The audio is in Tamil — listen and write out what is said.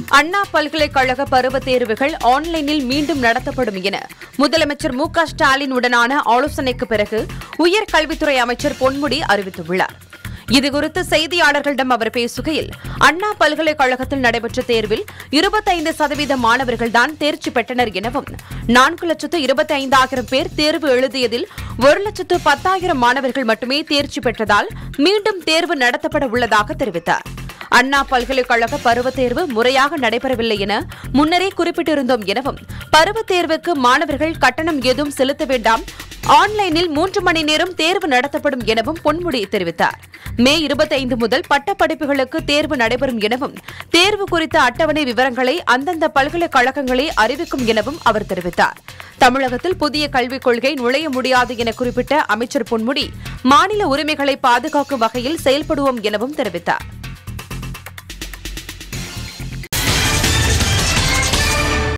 அண்ணா பல்கலைக்கழக பருவத் தேர்வுகள் ஆன்லைனில் மீண்டும் நடத்தப்படும் என முதலமைச்சர் மு க ஸ்டாலின் உடனான ஆலோசனைக்கு பிறகு உயர்கல்வித்துறை அமைச்சர் பொன்முடி அறிவித்துள்ளார் இதுகுறித்து செய்தியாளர்களிடம் அவர் பேசுகையில் அண்ணா பல்கலைக்கழகத்தில் நடைபெற்ற தேர்வில் இருபத்தைந்து சதவீத மாணவர்கள்தான் தேர்ச்சி பெற்றனர் எனவும் நான்கு லட்சத்து இருபத்தி ஐந்தாயிரம் பேர் தேர்வு எழுதியதில் ஒரு லட்சத்து பத்தாயிரம் மாணவர்கள் மட்டுமே தேர்ச்சி பெற்றதால் மீண்டும் தேர்வு நடத்தப்பட உள்ளதாக தெரிவித்தார் அண்ணா பல்கலைக்கழக பருவத் தேர்வு முறையாக நடைபெறவில்லை என முன்னரே குறிப்பிட்டிருந்தோம் எனவும் பருவத் தேர்வுக்கு மாணவர்கள் கட்டணம் ஏதும் செலுத்த வேண்டாம் ஆன்லைனில் மூன்று மணி நேரம் தேர்வு நடத்தப்படும் எனவும் பொன்முடி தெரிவித்தார் மே 25 முதல் பட்டப்படிப்புகளுக்கு தேர்வு நடைபெறும் எனவும் தேர்வு குறித்த அட்டவணை விவரங்களை அந்தந்த பல்கலைக்கழகங்களே அறிவிக்கும் எனவும் அவர் தெரிவித்தார் தமிழகத்தில் புதிய கல்விக் கொள்கை நுழைய முடியாது என குறிப்பிட்ட அமைச்சர் பொன்முடி மாநில உரிமைகளை பாதுகாக்கும் வகையில் செயல்படுவோம் எனவும் தெரிவித்தார்